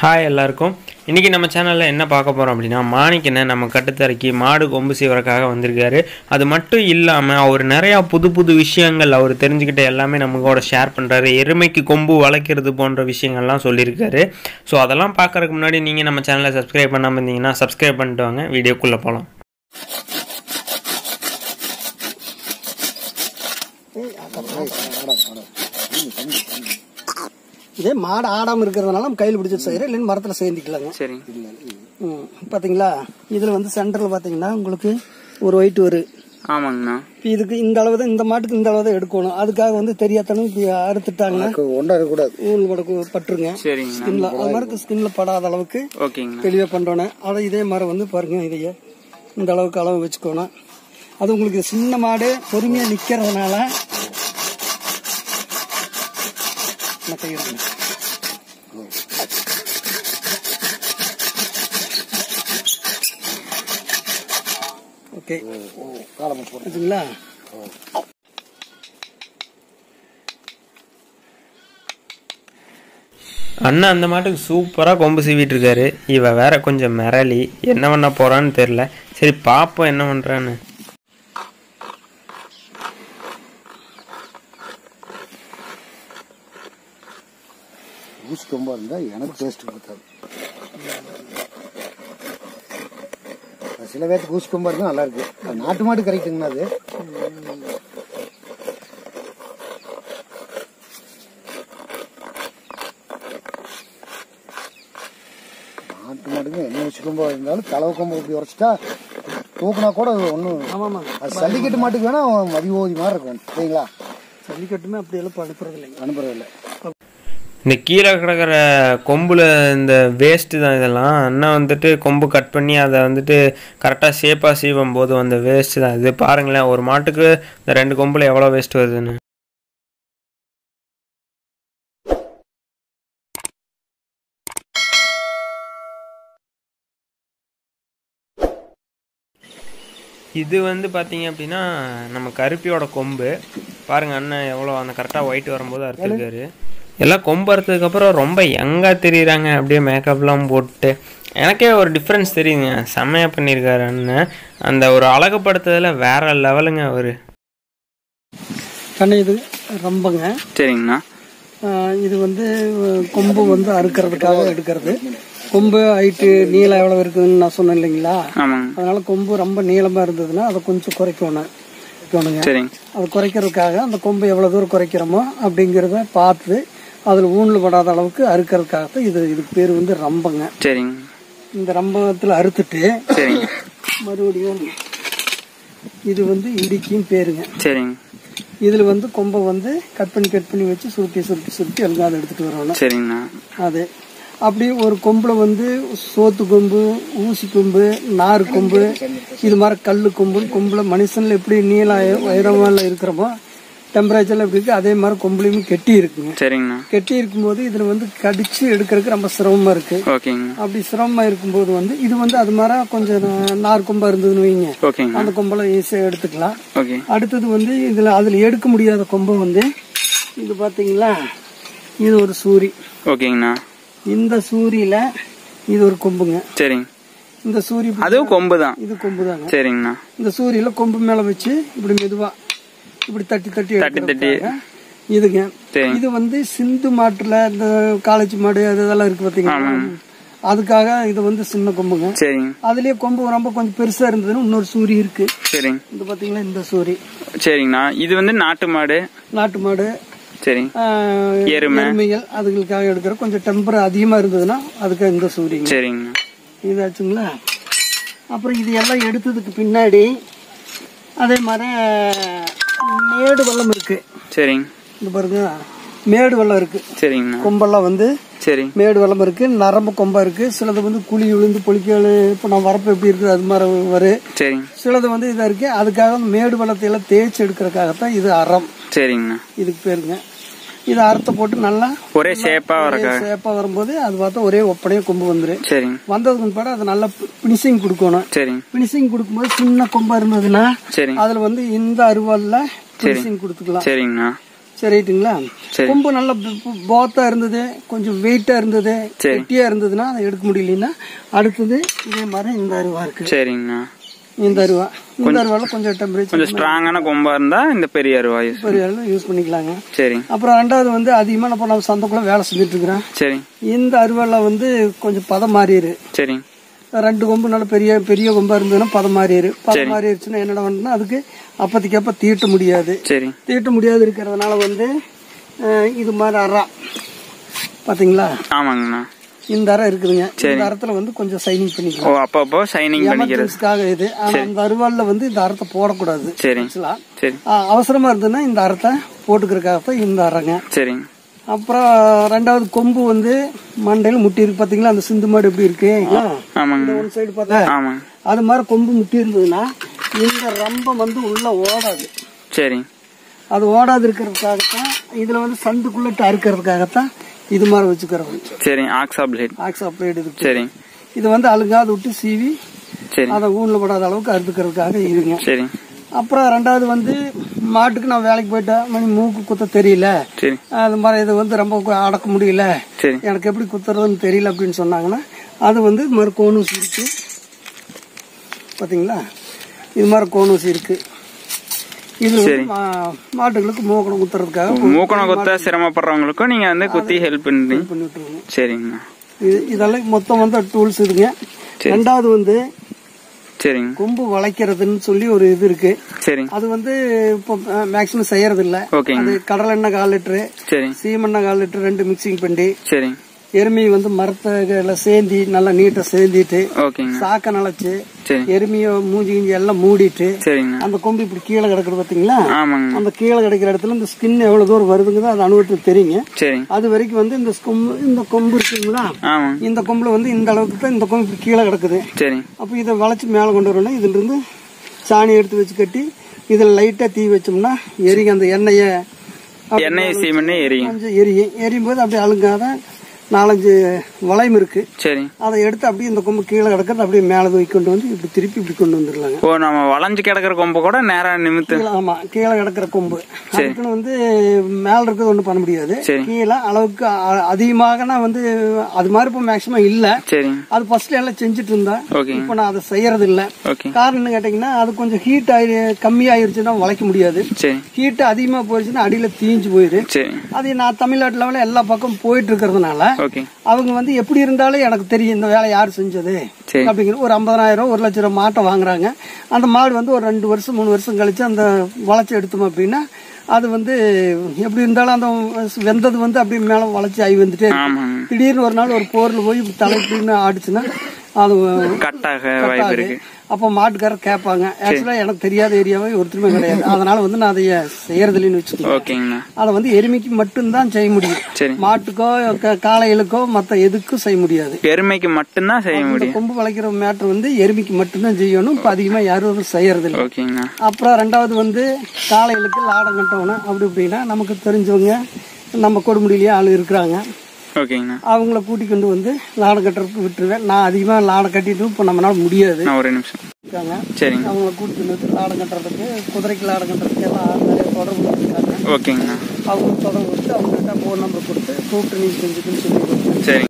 Hi எல்லாருக்கும் இன்றைக்கி நம்ம சேனலில் என்ன பார்க்க போகிறோம் அப்படின்னா மாணிக்கனை நம்ம கட்டுத்தரைக்கு மாடு கொம்பு செய்வதற்காக வந்திருக்காரு அது மட்டும் இல்லாமல் அவர் நிறையா புது புது விஷயங்கள் அவர் தெரிஞ்சுக்கிட்ட எல்லாமே நம்ம கூட ஷேர் பண்ணுறாரு எருமைக்கு கொம்பு வளர்க்குறது போன்ற விஷயங்கள்லாம் சொல்லியிருக்காரு ஸோ அதெல்லாம் பார்க்கறதுக்கு முன்னாடி நீங்கள் நம்ம சேனலை சப்ஸ்கிரைப் பண்ணாமல் இருந்தீங்கன்னா சப்ஸ்கிரைப் பண்ணிட்டு வாங்க வீடியோக்குள்ளே போகலாம் இதே மாடு ஆடாம இருக்கிறதுனால நம்ம கையில் பிடிச்சி செய்யறோம் இல்லைன்னு மரத்துல சேர்ந்துக்கலாங்க சரி ம், பாத்தீங்களா இதுல வந்து சென்டர்ல பாத்தீங்கன்னா உங்களுக்கு ஒரு ஒயிட் வரும் ஆமாங்கண்ணா இப்ப இதுக்கு இந்த அளவு தான் இந்த மாட்டுக்கு இந்த அளவு தான் எடுக்கணும் அதுக்காக வந்து தெரியாதனும் இப்படி அறுத்துட்டாங்கன்னா ஒன்றா இருக்கக்கூடாது ஊன் படக்கு பட்டுருங்க சரிங்கண்ணா ஸ்கின்ல அது மாதிரி ஸ்கின்ல படாத அளவுக்கு ஓகேங்கண்ணா தெளிவா பண்றோன்னு அதை இதே மாதிரி வந்து பாருங்க இதைய இந்த அளவுக்கு அளவு வச்சுக்கணும் அது உங்களுக்கு சின்ன மாடு பொறுமையா நிக்கிறதுனால நான் கையிடுறேன். ஓகே ஆச்சுங்களா அண்ணன் அந்த மாட்டுக்கு சூப்பராக கொம்பு சீவிட்டு இருக்காரு இவ வேற கொஞ்சம் மிரளி என்ன பண்ண போறான்னு தெரில சரி பாப்போம் என்ன பண்றான்னு ஊசி கொம்பா இருந்தா எனக்கு டேஸ்ட் கொடுத்தாது சில பேர்த்துக்கு ஊசி கொம்பா இருந்தா நல்லா இருக்கு அது நாட்டு மாடு கரெக்டுங்கண்ணா அது நாட்டு மாடுங்க என்ன ஊசி கொம்பா இருந்தாலும் தலவு கொம்பு இப்படி உரைச்சிட்டா தூக்குனா கூட ஒன்றும் ஆமாமா அது சல்லிக்கட்டு மாட்டுக்கு வேணா மதிவோதி மாதிரி இருக்கும் சரிங்களா ஜல்லிக்கட்டுமே அப்படியெல்லாம் இப்போ அனுப்புறது இல்லைங்க அனுப்புறதில்லை இந்த கீழே கிடக்கிற கொம்புல இந்த வேஸ்ட்டு தான் இதெல்லாம் அண்ணன் வந்துட்டு கொம்பு கட் பண்ணி அதை வந்துட்டு கரெக்டாக ஷேப்பாக சீவும் போது அந்த வேஸ்ட்டு தான் இது பாருங்களேன் ஒரு மாட்டுக்கு இந்த ரெண்டு கொம்புல எவ்வளோ வேஸ்ட் வருதுன்னு இது வந்து பார்த்தீங்க அப்படின்னா நம்ம கருப்பியோட கொம்பு பாருங்க அண்ணன் எவ்வளோ அந்த கரெக்டாக ஒயிட் வரும்போது அறுத்துருக்காரு எல்லாம் கொம்பு அறுத்ததுக்கப்புறம் ரொம்ப யங்காக தெரியுறாங்க அப்படியே மேக்கப்லாம் போட்டு எனக்கே ஒரு டிஃப்ரென்ஸ் தெரியுங்க செம்மையாக பண்ணியிருக்காரு அண்ணன் அந்த ஒரு அழகுப்படுத்துறதுல வேற லெவலுங்க அவர் கண்ணு இது ரொம்பங்க சரிங்கண்ணா ஆஹ் இது வந்து அஹ், கொம்பு வந்து அறுக்கிறதுக்காக எடுக்கிறது கொம்பு ஹைட்டு நீளம் எவ்வளவு இருக்குதுன்னு நான் சொன்னேன் இல்லைங்களா ஆமாங்க அதனால கொம்பு ரொம்ப நீளமா இருந்ததுன்னா அதை கொஞ்சம் குறைக்கணும் குறைக்கணுங்க சரிங்க அது குறைக்கிறதுக்காக அந்த கொம்பு எவ்வளவு தூரம் குறைக்கிறோமோ அப்படிங்கிறத பார்த்து அதில் ஊனில் படாத அளவுக்கு அறுக்கிறதுக்காக தான் இது இதுக்கு பேர் வந்து ரம்பங்க சரிங்க இந்த ரம்பத்தில் அறுத்துட்டு சரிங்க மறுபடியும் இது வந்து இடிக்கியும் பேருங்க சரிங்க இதில் வந்து கொம்பை வந்து கட் பண்ணி கட் பண்ணி வச்சு சுருட்டி சுருட்டி சுருட்டி எல்லாம் அதை எடுத்துட்டு வரணும் சரிங்கண்ணா அது அப்படி ஒரு கொம்புல வந்து சோத்து கொம்பு ஊசி கொம்பு நார் கொம்பு இது மாதிரி கல் கொம்பு கொம்புல மனுஷன்ல எப்படி நீள உயரமால இருக்கிறோமோ டெம்பரேச்சர்ல எப்படி இருக்கு அதே மாதிரி கொம்புலையும் கெட்டி இருக்குங்க சரிங்கண்ணா கெட்டி இருக்கும்போது இதுல வந்து கடிச்சு எடுக்கிறதுக்கு ரொம்ப சிரமமா இருக்கு ஓகேங்க அப்படி சிரமமா இருக்கும்போது வந்து இது வந்து அது மாதிரி கொஞ்சம் நார் கொம்பா இருந்ததுன்னு வைங்க ஓகேங்க அந்த கொம்பெல்லாம் ஈஸியாக எடுத்துக்கலாம் ஓகே அடுத்தது வந்து இதுல அதுல எடுக்க முடியாத கொம்பை வந்து இது பாத்தீங்களா இது ஒரு சூரி ஓகேங்கண்ணா இந்த சூரியில இது ஒரு கொம்புங்க சரிங்க இந்த சூரி அதுவும் கொம்பு தான் இது கொம்பு தாங்க சரிங்கண்ணா இந்த சூரியில கொம்பு மேல வச்சு இப்படி மெதுவா இப்படி தட்டி தட்டி தட்டி தட்டி. எடுக்கிறதுக்காக இதுங்க சரிங்க இது வந்து சிந்து மாட்டுல இந்த காலேஜ் மாடு அது இதெல்லாம் இருக்கு பாத்தீங்களா அதுக்காக இது வந்து சின்ன கொம்புங்க சரிங்க அதுலயே கொம்பு ரொம்ப கொஞ்சம் பெருசா இருந்ததுன்னு இன்னொரு சூரி இருக்கு சரிங்க இது பாத்தீங்களா இந்த சூரி சரிங்கண்ணா இது வந்து நாட்டு மாடு நாட்டு மாடு சரிங்க ஆஹ், எருமை. எருமைகள் அதுகளுக்காக எடுக்கிற கொஞ்சம் டெம்பர் அதிகமா இருந்ததுன்னா அதுக்கு இந்த சூரிங்க சரிங்கண்ணா இதாச்சுங்களா அப்புறம் இது எல்லாம் எடுத்ததுக்கு பின்னாடி அதே மாதிரி மேடு வெள்ளம் இருக்கு சரிங்க இந்த பாருங்க மேடு வெள்ளம் இருக்கு சரிங்கண்ணா கொம்பெல்லாம் வந்து சரி மேடு வெள்ளம் இருக்கு நரம்பு கொம்பா இருக்கு சிலது வந்து குழி விழுந்து பொலிக்கல் இப்போ நான் வரப்பு எப்படி இருக்குது அது மாதிரி வரும் சரிங்க சிலது வந்து இதா இருக்கு அதுக்காக அந்த மேடு வெள்ளத்தை எல்லாம் தேய்ச்சி எடுக்கிறதுக்காகத்தான் இது அறம் சரிங்கண்ணா இதுக்கு பேருங்க இதை அறுத்த போட்டு நல்லா ஒரே ஷேப்பா வரக்கா சேப்பா வரும்போது அது பார்த்தா ஒரே ஒப்பனையா கொம்பு வந்துடும் சரிங்க வந்ததுக்கு முன்னாடி அதை நல்லா பினிஷிங் கொடுக்கணும் சரிங்க பினிஷிங் கொடுக்கும்போது சின்ன கொம்பா இருந்ததுன்னா சரிங்க அதுல வந்து இந்த அருவாள்ல பினிஷிங் கொடுத்துக்கலாம் சரிங்கண்ணா சரி ரைட்டுங்களா சரி. கொம்பு நல்லா போத்தா இருந்தது கொஞ்சம் வெயிட்டா இருந்தது கெட்டியா இருந்ததுன்னா அதை எடுக்க முடியலன்னா அடுத்தது இதே மாதிரி இந்த அருவா இருக்கு சரிங்கண்ணா இந்த அருவா இந்த அருவால கொஞ்சம் டெம்பரேச்சர் கொஞ்சம் ஸ்ட்ராங்கான கொம்பா இருந்தா இந்த பெரிய அருவா யூஸ் யூஸ் பண்ணிக்கலாங்க சரிங்க அப்புறம் ரெண்டாவது வந்து அதிகமாக நான் இப்போ நம்ம சந்தைக்குள்ள வேலை செஞ்சுட்டு இருக்கிறேன் சரிங்க இந்த அருவால வந்து கொஞ்சம் பதம் மாறிடு சரிங்க ரெண்டு கொம்பு நல்ல பெரிய பெரிய கொம்பா இருந்ததுன்னா பதம் மாறிடு பதம் மாறிடுச்சுன்னா என்னடா பண்ணுன்னா அதுக்கு அப்போதைக்கு அப்போ தீட்ட முடியாது சரிங்க தீட்ட முடியாது இருக்கிறதுனால வந்து அஹ், இது மாதிரி அறா பாத்தீங்களா ஆமாங்கண்ணா இந்த அறை இருக்குதுங்க இந்த அறத்துல வந்து கொஞ்சம் சைனிங் பண்ணிக்கலாம் ஓ அப்பப்போ ஷைனிங் பண்ணிக்கிறது எமர்ஜென்சிக்காக இது ஆனா அந்த அருவாள்ல வந்து இந்த அறத்தை போடக்கூடாது சரி ஆக்சுவலா சரி அவசரமா இருந்ததுன்னா இந்த அறத்தை போட்டுக்கிறதுக்காகத்தான் இந்த அறைங்க சரிங்க அப்புறம் ரெண்டாவது கொம்பு வந்து மண்டையில முட்டி இருக்கு பாத்தீங்களா அந்த சிந்து மாடு எப்படி இருக்கு ஆமாங்க ஒன் சைடு பார்த்தா ஆமாங்க அது மாதிரி கொம்பு முட்டி இருந்ததுன்னா இந்த ரம்பம் வந்து உள்ள ஓடாது சரிங்க அது ஓடாது இருக்கிறதுக்காகத்தான் இதுல வந்து சந்துக்குள்ள அறுக்கிறதுக்காகத்தான் இது மாதிரி வச்சுக்கிறோம் சரிங்க ஆக்ஸா பிளேட் ஆக்ஸ் அப்ளைடு இதுக்கு சரிங்க இது வந்து அழுங்காத விட்டு சீவி சரி அதை ஊன்ல படாத அளவுக்கு அறுத்துக்கிறதுக்காக இருங்க சரிங்க அப்புறம் ரெண்டாவது வந்து மாட்டுக்கு நான் வேலைக்கு போயிட்டேன் மணி மூக்கு குத்த தெரியல சரி அது மாதிரி இது வந்து ரொம்ப கு- அடக்க முடியல சரி எனக்கு எப்படி குத்துறதுன்னு தெரியல அப்படின்னு சொன்னாங்கன்னா அது வந்து இது மாதிரி கோனூசி இருக்கு பாத்தீங்களா இது மாதிரி கோனூசி இருக்கு இது வந்து மா- மாட்டுகளுக்கு மூக்கணம் குத்துறதுக்காக மூக்கணம் கொத்த சிரமப்படுறவங்களுக்கும் நீங்க வந்து குத்தி ஹெல்ப் பண்ணி பண்ணி விட்டுருவோம் சரிங்கண்ணா இது இதெல்லாம் மொத்தம் வந்து டூல்ஸ் இதுங்க ரெண்டாவது வந்து சரிங்க கொம்பு வளைக்கிறதுன்னு சொல்லி ஒரு இது இருக்கு சரிங்க அது வந்து இப்போ மேக்சிமம் செய்யறது இல்ல ஓகேங்க அது கடலை எண்ணெய் கால் லிட்டரு சரிங்க சீமெண்ணெய் கால் லிட்டரு ரெண்டு மிக்சிங் பண்ணி சரிங்க எருமையை வந்து மரத்தை சேந்தி நல்லா நீட்டா சேந்திட்டு ஓகேங்க சாக்க நனைச்சு சரி எருமைய மூஞ்சி கிஞ்சி எல்லாம் மூடிட்டு சரிங்கண்ணா அந்த கொம்பு இப்படி கீழே கிடக்குது பாத்தீங்களா ஆமாங்க அந்த கீழே கிடக்கிற இடத்துல இந்த ஸ்கின் எவ்வளவு தூரம் வருதுங்கிறது அது அனுபவத்துக்கு தெரியுங்க சரிங்க அது வரைக்கும் வந்து இந்த கொம்பு இந்த கொம்பு இருக்குங்களா ஆமாங்க இந்த கொம்புல வந்து இந்த அளவுக்கு தான் இந்த கொம்பு இப்படி கீழே கிடக்குது சரிங்க அப்போ இதை வளைச்சு மேலே கொண்டு வரணும் இதுல இருந்து சாணி எடுத்து வச்சு கட்டி இதில் லைட்டாக தீ வச்சோம்னா எரிங்க அந்த எண்ணெயை அப்படி எண்ணெய் சீமெண்ணே எரியும் கொஞ்சம் எரியும் எரியும் போது அப்படியே அழுங்காத நாலஞ்சு வளையம் இருக்கு சரிங்க அதை எடுத்து அப்படியே இந்த கொம்பு கீழே கிடக்கிறது அப்படியே மேலே தூக்கி கொண்டு வந்து இப்படி திருப்பி இப்படி கொண்டு வந்துடலாங்க ஓ நம்ம வளைஞ்சு கிடக்குற கொம்பு கூட நேரா நிமித்து கீழே ஆமா கீழே கிடக்கிற கொம்பு அதுக்குன்னு வந்து மேல இருக்கிறது ஒண்ணும் பண்ண முடியாது சரி. கீழே அளவுக்கு அ- அதிகமாகனா வந்து அது மாதிரி இப்போ மேக்சிமம் இல்ல சரிங்க அது ஃபர்ஸ்ட்ல எல்லாம் செஞ்சுட்டு இருந்தேன் ஓகே இப்போ நான் அதை செய்யறது இல்ல ஓகே காரணம் என்ன கேட்டீங்கன்னா அது கொஞ்சம் ஹீட் ஆயி கம்மி ஆயிருச்சுன்னா வளைக்க முடியாது சரி ஹீட் அதிகமா போயிருச்சுன்னா அடியில தீஞ்சு போயிரு சரி அது நான் தமிழ்நாட்டு லெவலில் எல்லா பக்கம் போயிட்டு இருக்கிறதுனால ஓகே அவங்க வந்து எப்படி இருந்தாலும் எனக்கு தெரியும் இந்த வேலை யார் செஞ்சது சரி. அப்படிங்கிற ஒரு ஐம்பதாயிரம் ஒரு லட்சம் ரூபாய் மாட்டை வாங்குறாங்க அந்த மாடு வந்து ஒரு ரெண்டு வருஷம் மூணு வருஷம் கழிச்சு அந்த வளைச்சி எடுத்தோம் அப்படின்னா அது வந்து எப்படி இருந்தாலும் அந்த வெந்தது வந்து அப்படியே மேல வளைச்சி ஆகி வந்துட்டே இருக்கும். ஆமாங்க திடீர்னு ஒரு நாள் ஒரு போர்ல போய் இப்படி தலைப்புன்னு ஆடிச்சுன்னா அது கட்டாக வாய்ப்பு இருக்கு அப்போ மாட்டுக்காரர் கேட்பாங்க ஆக்சுவலா எனக்கு தெரியாத ஏரியாவே ஒருத்தருமே கிடையாது அதனால வந்து நான் அதை செய்யறதில்லைன்னு வச்சுக்கோங்க ஓகேங்கண்ணா அதை வந்து எருமைக்கு மட்டும்தான் செய்ய முடியும் சரி மாட்டுக்கோ க- காளைகளுக்கோ மத்த எதுக்கும் செய்ய முடியாது எருமைக்கு மட்டும்தான் செய்ய இந்த முடியும் கொம்பு வளைக்கிற மேட்டர் வந்து எருமைக்கு மட்டும்தான் செய்யணும் இப்ப அதிகமா யாரும் அதை செய்யறது இல்லை ஓகேங்கண்ணா அப்புறம் ரெண்டாவது வந்து காளைகளுக்கு லாடம் கட்டணும் அப்படி இப்படின்னா நமக்கு தெரிஞ்சவங்க நம்ம கொடுமுடியிலேயே ஆள் இருக்கிறாங்க ஓகேங்கண்ணா அவங்கள கூட்டி கொண்டு வந்து லாடம் கட்டுறதுக்கு விட்டுருவேன் நான் அதிகமா லாடம் கட்டிட்டு இப்போ நம்மளால முடியாது நான் ஒரு நிமிஷம் இருக்காங்க சரிங்க அவங்கள கூட்டி கொண்டு வந்து லாடம் கட்டுறதுக்கு குதிரைக்கு லாடம் கட்டுறதுக்கு எல்லாம் ஆள் நிறைய தொடர்பு இருக்காங்க ஓகேங்கண்ணா அவங்க தொடர்பு கொடுத்து அவங்ககிட்ட ஃபோன் நம்பர் கொடுத்து கூப்பிட்டு நீங்க செஞ்சுக்குன்னு சொல்லி கொடுத்து சரிங்க